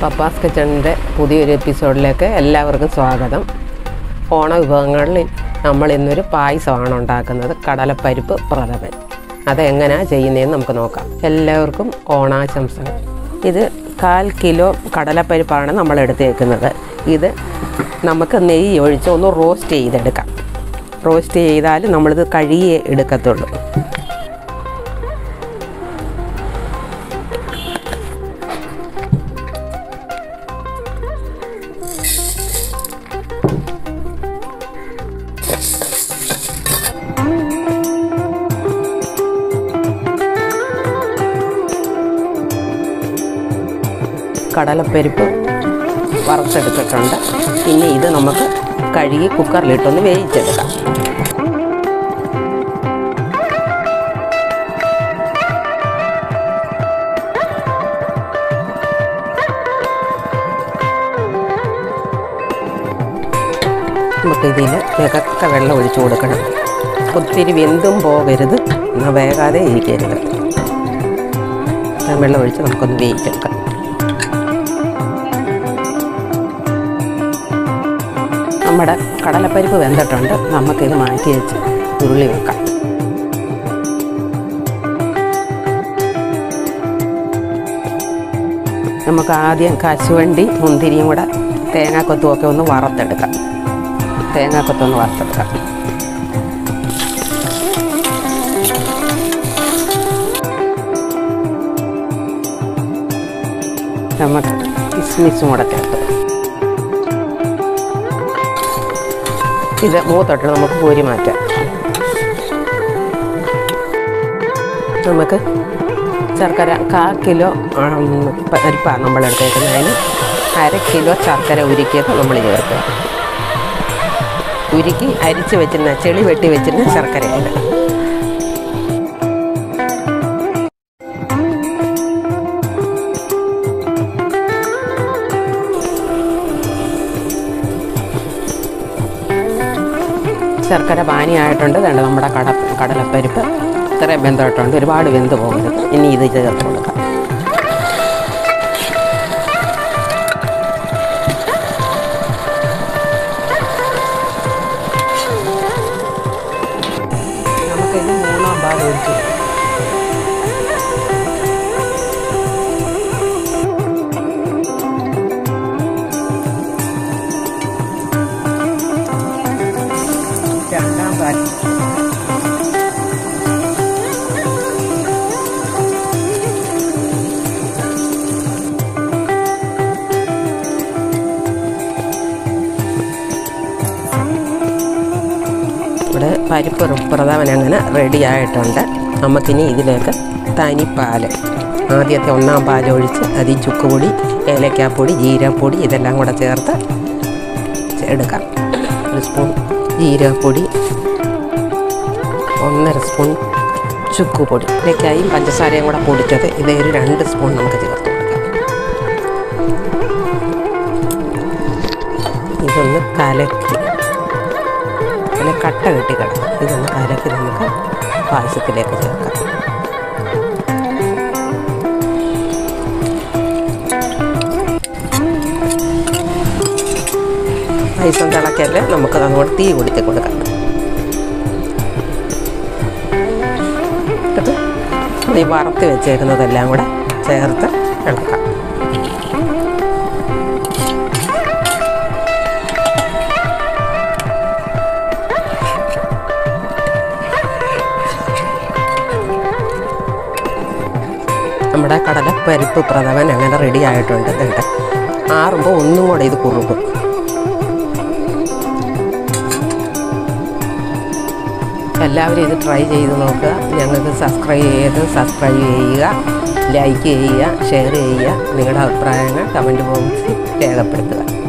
പപ്പാസ് കിച്ചണിൻ്റെ പുതിയൊരു എപ്പിസോഡിലേക്ക് എല്ലാവർക്കും സ്വാഗതം ഓണ വിഭവങ്ങളിൽ നമ്മൾ ഇന്നൊരു പായസമാണ് ഉണ്ടാക്കുന്നത് കടലപ്പരിപ്പ് പ്രഥമൻ അതെങ്ങനെയാണ് ചെയ്യുന്നതെന്ന് നമുക്ക് നോക്കാം എല്ലാവർക്കും ഓണാശംസകൾ ഇത് കാൽ കിലോ കടലപ്പരിപ്പാണ് നമ്മൾ എടുത്തേക്കുന്നത് ഇത് നമുക്ക് നെയ്യ് ഒഴിച്ച് ഒന്ന് റോസ്റ്റ് ചെയ്തെടുക്കാം റോസ്റ്റ് ചെയ്താൽ നമ്മളിത് കഴുകിയേ എടുക്കത്തുള്ളൂ കടലപ്പരിപ്പ് വറുത്തെടുത്തിട്ടുണ്ട് പിന്നെ ഇത് നമുക്ക് കഴുകി കുക്കറിലിട്ടൊന്ന് വേവിച്ചെടുക്കാം നമുക്കിതിൽ മികക്ക വെള്ളം ഒഴിച്ചു കൊടുക്കണം ഒത്തിരി വെന്തും പോകരുത് എന്നാൽ വേകാതെ ഇരിക്കരുത് ആ വെള്ളം ഒഴിച്ച് നമുക്കൊന്ന് വേവിച്ചെടുക്കാം നമ്മുടെ കടലപ്പരിപ്പ് വെന്തിട്ടുണ്ട് നമുക്കിത് മാറ്റി വെച്ച് ഉരുളി വെക്കാം നമുക്ക് ആദ്യം കശുവണ്ടി മുന്തിരിയും കൂടെ തേങ്ങാക്കൊത്തും ഒക്കെ ഒന്ന് വറുത്തെടുക്കാം തേങ്ങാക്കൊത്തൊന്ന് വറുത്തെടുക്കാം നമുക്ക് കിസ്മിസും കൂടെ ചേർത്ത് ഇത് മൂത്തൊട്ട് നമുക്ക് കോരി മാറ്റാം നമുക്ക് ശർക്കര കാ കിലോ പരിപ്പാണ് നമ്മൾ എടുത്തേക്കുന്നതിന് അര കിലോ ശർക്കര ഉരുക്കിയത് നമ്മൾ ചേർക്കുക ഉരുക്കി അരിച്ച് വെച്ചിരുന്ന ചെളി വെട്ടി വെച്ചിരുന്ന ശർക്കരയാണ് ശർക്കര പാനിയായിട്ടുണ്ട് വേണ്ട നമ്മുടെ കട കടലപ്പരിപ്പ് ഇത്രയും വെന്തോട്ടുണ്ട് ഒരുപാട് വെന്ത് പോകരുത് ഇനി ഇത് ചേർത്ത് കൊടുക്കാം നമുക്കിത് മൂന്നാം ഭാഗം ഒഴിച്ച് രണ്ടാം ഭാഗം ഇവിടെ പരിപ്പ് പ്രഥമൻ അങ്ങനെ റെഡി ആയിട്ടുണ്ട് നമുക്കിനി ഇതിലേക്ക് തനിപ്പാൽ ആദ്യത്തെ ഒന്നാം പാൽ ഒഴിച്ച് അതിൽ ചുക്കുപൊടി ഏലക്കാപ്പൊടി ജീരകപ്പൊടി ഇതെല്ലാം കൂടെ ചേർത്ത് എടുക്കാം ഒരു സ്പൂൺ ജീരകപ്പൊടി ഒന്നര സ്പൂൺ ചുക്കുപൊടി ഇതിലേക്കായി പഞ്ചസാരയും കൂടെ പൊടിച്ചത് ഇതേ ഒരു രണ്ട് സ്പൂൺ നമുക്ക് ചേർത്ത് കൊടുക്കാം ഇതൊന്ന് കലക്കി അതിൽ കട്ട കെട്ടി കിടക്കും ഇതൊന്ന് കലക്കി നമുക്ക് പായസത്തിലേക്ക് ചേർക്കാം പായസം തിളക്കല്ലേ നമുക്ക് അങ്ങോട്ട് തീ കൊടുത്ത് കൊടുക്കാം എന്നിട്ട് ഈ വറുത്ത് വെച്ചേക്കുന്നതെല്ലാം കൂടെ ചേർത്ത് ഇളക്കാം നമ്മുടെ കടലപ്പരിപ്പ് പ്രഥമൻ അങ്ങനെ റെഡി ആയിട്ടുണ്ട് എന്നിട്ട് ആറുമ്പോൾ ഒന്നും കൂടെ ഇത് കുറുകും എല്ലാവരും ഇത് ട്രൈ ചെയ്ത് നോക്കുക ഞങ്ങൾക്ക് സബ്സ്ക്രൈബ് ചെയ്ത് സബ്സ്ക്രൈബ് ചെയ്യുക ലൈക്ക് ചെയ്യുക ഷെയർ ചെയ്യുക നിങ്ങളുടെ അഭിപ്രായങ്ങൾ കമൻറ്റ് ബോക്സിൽ രേഖപ്പെടുത്തുക